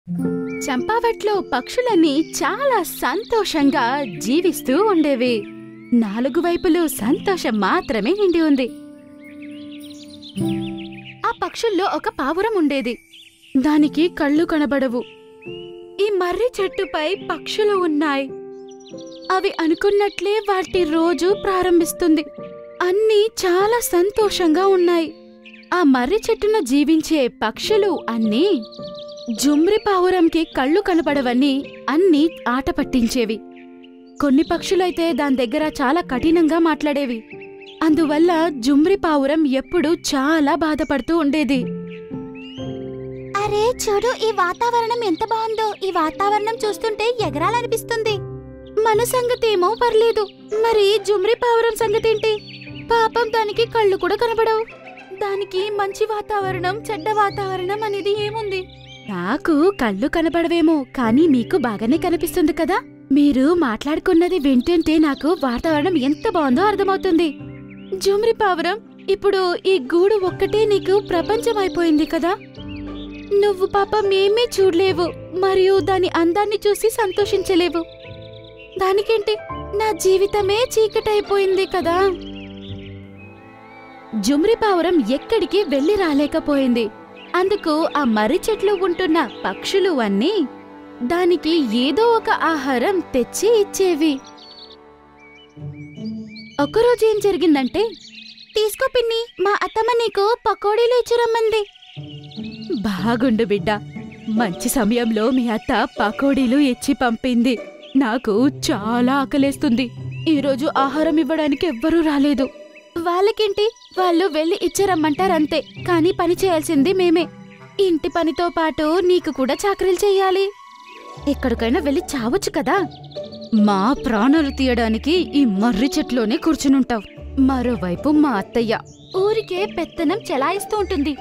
చంపావట్లో పక్షులన్నీ చాలా సంతోషంగా జీవిస్తూ ఉండేవి నాలుగు వైపులు సంతోషం మాత్రమే నిండి ఉంది ఆ పక్షుల్లో ఒక పావురం ఉండేది దానికి కళ్ళు కనబడవు ఈ మర్రి చెట్టుపై పక్షులు ఉన్నాయి అవి అనుకున్నట్లే వాటి రోజు ప్రారంభిస్తుంది అన్నీ చాలా సంతోషంగా ఉన్నాయి ఆ మర్రి చెట్టున జీవించే పక్షులు అన్నీ జుమ్రి పావురంకి కళ్ళు కనపడవని అన్నీ ఆట పట్టించేవి కొన్ని పక్షులైతే దాని దగ్గర చాలా కఠినంగా మాట్లాడేవి అందువల్ల జుమ్రి పావురం ఎప్పుడూ చాలా బాధపడుతూ ఉండేది అరే చూడు ఈ వాతావరణం ఎంత బాగుందో ఈ వాతావరణం చూస్తుంటే ఎగరాలనిపిస్తుంది మన సంగతేమో పర్లేదు మరి జుమ్రి పావురం సంగతేంటి పాపం దానికి కళ్ళు కూడా కనపడవు దానికి మంచి వాతావరణం చెడ్డ వాతావరణం అనేది ఏముంది నాకు కళ్ళు కనపడవేమో కానీ మీకు బాగానే కనిపిస్తుంది కదా మీరు మాట్లాడుకున్నది వింటుంటే నాకు వాతావరణం ఎంత బాగుందో అర్థమవుతుంది జుమ్రి పావురం ఇప్పుడు ఈ గూడు ఒక్కటే నీకు ప్రపంచం అయిపోయింది కదా నువ్వు పాపం ఏమీ చూడలేవు మరియు దాని అందాన్ని చూసి సంతోషించలేవు దానికేంటి నా జీవితమే చీకటైపోయింది కదా జుమ్రి పావురం ఎక్కడికి వెళ్లి రాలేకపోయింది అందుకు ఆ మర్రి చెట్లు ఉంటున్న పక్షులు అన్నీ దానికి ఏదో ఒక ఆహారం తెచ్చి ఇచ్చేవి ఒకరోజు ఏం జరిగిందంటే తీసుకో పిన్ని మా అత్తమ్మ నీకు పకోడీలు ఇచ్చిరమ్మంది బాగుండు బిడ్డ మంచి సమయంలో మీ అత్త పకోడీలు ఇచ్చి పంపింది నాకు చాలా ఆకలేస్తుంది ఈరోజు ఆహారం ఇవ్వడానికి ఎవ్వరూ రాలేదు వాళ్ళకేంటి వాళ్ళు వెళ్ళి ఇచ్చారమ్మంటారంతే కానీ పని చేయాల్సింది మేమే ఇంటి పనితో పాటు నీకు కూడా చాకరీలు చెయ్యాలి ఎక్కడికైనా వెళ్ళి చావచ్చు కదా మా ప్రాణాలు తీయడానికి ఈ మర్రి చెట్లోనే కూర్చునుంటావు మరోవైపు మా అత్తయ్య ఊరికే పెత్తనం చెలాయిస్తూ ఉంటుంది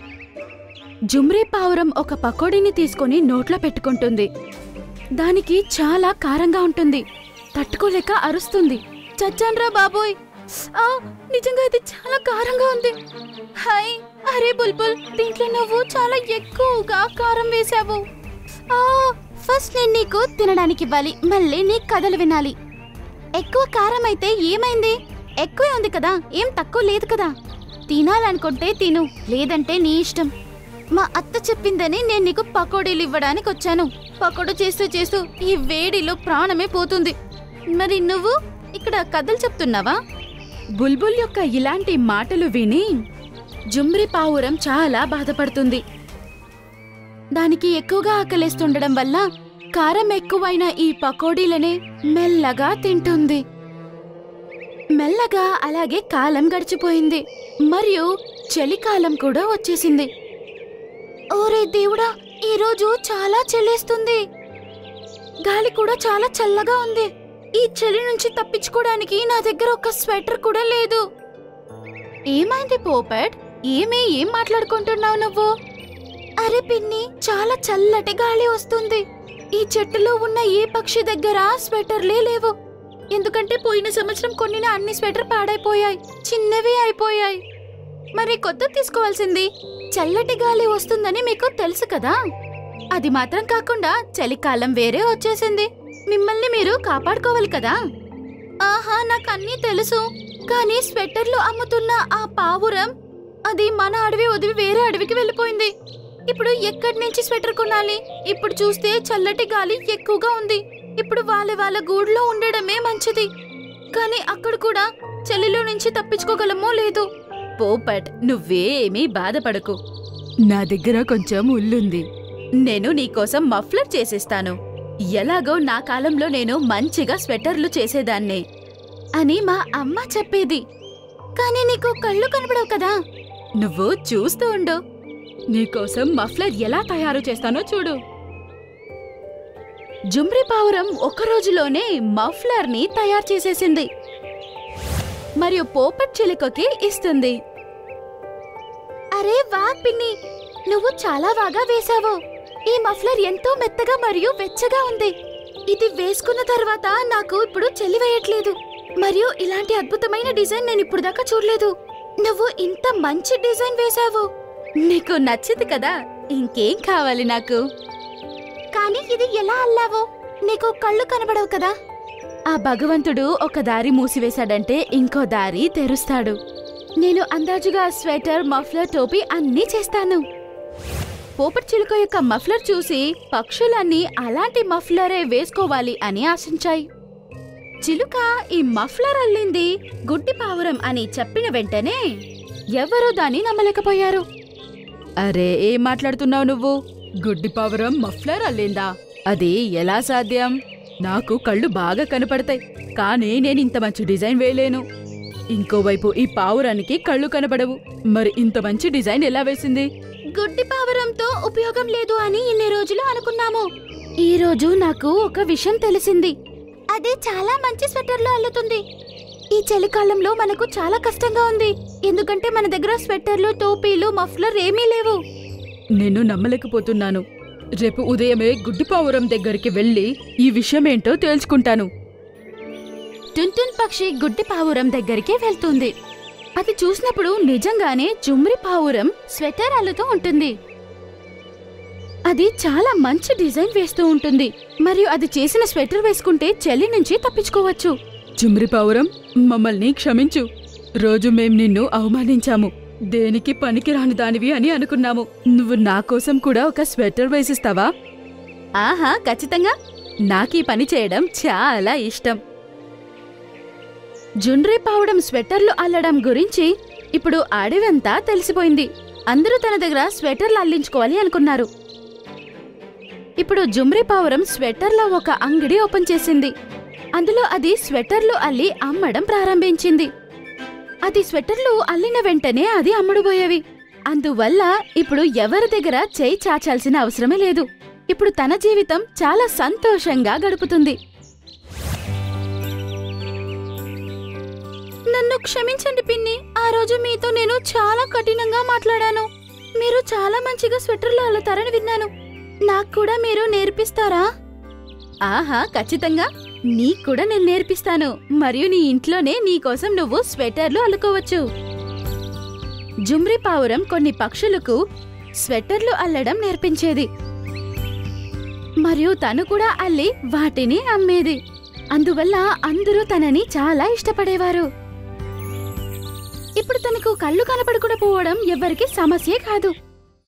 జుమ్రీ పావురం ఒక పకోడీని తీసుకొని నోట్లో పెట్టుకుంటుంది దానికి చాలా కారంగా ఉంటుంది తట్టుకోలేక అరుస్తుంది చచ్చాన్రా బాబోయ్ ఆ నిజంగా ఇది చాలా కారంగా ఉంది హాయ్ అరే బుల్బుల్ దీంట్లో నువ్వు చాలా ఎక్కువగా కారం వేశావు ఆ ఫస్ట్ నేను నీకు తినడానికి ఇవ్వాలి మళ్ళీ నీ కథలు వినాలి ఎక్కువ కారం అయితే ఏమైంది ఎక్కువే ఉంది కదా ఏం తక్కువ లేదు కదా తినాలనుకుంటే తిను లేదంటే నీ ఇష్టం మా అత్త చెప్పిందని నేను నీకు పకోడీలు ఇవ్వడానికి వచ్చాను పకోడీ చేస్తూ చేస్తూ ఈ వేడిలో ప్రాణమే పోతుంది మరి నువ్వు ఇక్కడ కథలు చెప్తున్నావా బుల్బుల్ యొక్క ఇలాంటి మాటలు విని జుమ్రి పావురం చాలా బాధపడుతుంది దానికి ఎక్కువగా ఆకలేస్తుండడం వల్ల కారం ఎక్కువైన ఈ పకోడీలనే మెల్లగా తింటుంది మెల్లగా అలాగే కాలం గడిచిపోయింది మరియు చలికాలం కూడా వచ్చేసింది ఓరే దేవుడా ఈ రోజు చాలా చెల్లేస్తుంది గాలి కూడా చాలా చల్లగా ఉంది ఈ చలి నుంచి తప్పించుకోవడానికి నా దగ్గర ఒక స్వెటర్ కూడా లేదు ఏమైంది పోపట్ ఏమీ ఏం మాట్లాడుకుంటున్నావు నువ్వు అరే పిన్ని చాలా చల్లటి గాలి వస్తుంది ఈ చెట్టులో ఉన్న ఏ పక్షి దగ్గర స్వెటర్లే లేవు ఎందుకంటే పోయిన సంవత్సరం కొన్నిన అన్ని స్వెటర్ పాడైపోయాయి చిన్నవి అయిపోయాయి మరి కొత్త తీసుకోవాల్సింది చల్లటి గాలి వస్తుందని మీకు తెలుసు కదా అది మాత్రం కాకుండా చలికాలం వేరే వచ్చేసింది మిమ్మల్ని మీరు కాపాడుకోవాలి కదా ఆహా నాకు అన్నీ తెలుసు కానీ స్వెటర్లు అమ్ముతున్న ఆ పావురం అది మన అడవి వదిలి వేరే అడవికి వెళ్ళిపోయింది ఇప్పుడు ఎక్కడి నుంచి స్వెటర్ కొనాలి ఇప్పుడు చూస్తే చల్లటి గాలి ఎక్కువగా ఉంది ఇప్పుడు వాళ్ళ వాళ్ళ గూడులో ఉండడమే మంచిది కానీ అక్కడ కూడా చలిలో నుంచి తప్పించుకోగలమో లేదు పోపట్ నువ్వేమీ బాధపడకు నా దగ్గర కొంచెం ఉల్లుంది నేను నీకోసం మఫ్లర్ చేసేస్తాను ఎలాగో నా కాలంలో నేను మంచిగా స్వెటర్లు చేసేదాన్నే అని మా అమ్మ చెప్పేది కానీ నీకు కళ్ళు కనబడవు కదా నువ్వు చూస్తూ ఉండు నీకోసం మఫ్లర్ ఎలా తయారు చేస్తానో చూడు జుమ్రి పావురం ఒక రోజులోనే మఫ్లర్ని తయారు చేసేసింది మరియు పోపట్ చిలుకకి ఇస్తుంది అరే వా పిన్ని నువ్వు చాలా బాగా వేశావు ఈ మఫ్లర్ ఎంతో మెత్తగా మరియు వెచ్చగా ఉంది ఇది వేసుకున్న తర్వాత నాకు ఇప్పుడు చలి వేయట్లేదు మరియు ఇలాంటి అద్భుతమైన డిజైన్ నేను ఇప్పుడు దాకా చూడలేదు నువ్వు ఇంత మంచి డిజైన్ వేశావు నీకు నచ్చింది కదా ఇంకేం కావాలి నాకు కానీ ఇది ఎలా అల్లావు నీకు కళ్ళు కనబడవు కదా ఆ భగవంతుడు ఒక దారి మూసివేశాడంటే ఇంకో దారి తెరుస్తాడు నేను అందాజుగా స్వెటర్ మఫ్లర్ టోపీ అన్నీ చేస్తాను పోపటి చిలుక యొక్క మఫ్లర్ చూసి పక్షులన్నీ అలాంటి మఫ్లరే వేసుకోవాలి అని ఆశించాయి చిలుక ఈ మఫ్లర్ అల్లింది గుడ్డి పావురం అని చెప్పిన వెంటనే ఎవరూ దాన్ని నమ్మలేకపోయారు అరే ఏం మాట్లాడుతున్నావు నువ్వు గుడ్డి పావురం మఫ్లర్ అల్లిందా అది ఎలా సాధ్యం నాకు కళ్ళు బాగా కనపడతాయి కానీ నేను ఇంత మంచి డిజైన్ వేయలేను ఇంకోవైపు ఈ పావురానికి కళ్ళు కనపడవు మరి ఇంత మంచి డిజైన్ ఎలా వేసింది గుడ్డి పావురంతో ఉపయోగం లేదు అని ఇన్ని రోజులు అనుకున్నాము ఈ రోజు నాకు ఒక విషయం తెలిసింది అది చాలా మంచి స్వెటర్లో అల్లుతుంది ఈ చలికాలంలో మనకు చాలా కష్టంగా ఉంది ఎందుకంటే మన దగ్గర స్వెటర్లు టోపీలు మఫ్లర్ ఏమీ లేవు నేను నమ్మలేకపోతున్నాను రేపు ఉదయమే గుడ్డి పావురం దగ్గరికి వెళ్ళి ఈ విషయమేంటో తేల్చుకుంటాను టున్టున్ పక్షి గుడ్డి పావురం దగ్గరికి వెళ్తుంది అది చూసినప్పుడు నిజంగానే జుమ్రి పావురం స్వెటర్ అల్లుతూ ఉంటుంది అది చాలా మంచి డిజైన్ వేస్తూ ఉంటుంది మరియు అది చేసిన స్వెటర్ వేసుకుంటే చలి నుంచి తప్పించుకోవచ్చు జుమ్రి పావురం మమ్మల్ని క్షమించు రోజు మేం నిన్ను అవమానించాము దేనికి పనికిరాని దానివి అని అనుకున్నాము నువ్వు నా కోసం కూడా ఒక స్వెటర్ వేసిస్తావా ఆహా ఖచ్చితంగా నాకీ పని చేయడం చాలా ఇష్టం జుండ్రి పావడం స్వెటర్లు అల్లడం గురించి ఇప్పుడు అడవంతా తెలిసిపోయింది అందరూ తన దగ్గర స్వెటర్లు అల్లించుకోవాలి అనుకున్నారు ఇప్పుడు జుమ్రి పావురం స్వెటర్ల ఒక అంగడి ఓపెన్ చేసింది అందులో అది స్వెటర్లు అల్లి అమ్మడం ప్రారంభించింది అది స్వెటర్లు అల్లిన వెంటనే అది అమ్ముడుపోయేవి అందువల్ల ఇప్పుడు ఎవరి దగ్గర చేయి చాచాల్సిన అవసరమే లేదు ఇప్పుడు తన జీవితం చాలా సంతోషంగా గడుపుతుంది నన్ను క్షమించండి పిన్ని ఆ రోజు మీతో నేను చాలా కఠినంగా మాట్లాడాను మీరు చాలా మంచిగా స్వెటర్లు అల్లుతారని విన్నాను నాకు కూడా మీరు నేర్పిస్తారా ఆహా ఖచ్చితంగా నీకు కూడా నేను నేర్పిస్తాను మరియు నీ ఇంట్లోనే నీకోసం నువ్వు స్వెటర్లు అల్లుకోవచ్చు జుమ్రి పావురం కొన్ని పక్షులకు స్వెటర్లు అల్లడం నేర్పించేది మరియు తను కూడా అల్లి వాటిని అమ్మేది అందువల్ల అందరూ తనని చాలా ఇష్టపడేవారు ఇప్పుడు తనకు కళ్ళు కనపడకుండా పోవడం ఎవ్వరికి సమస్యే కాదు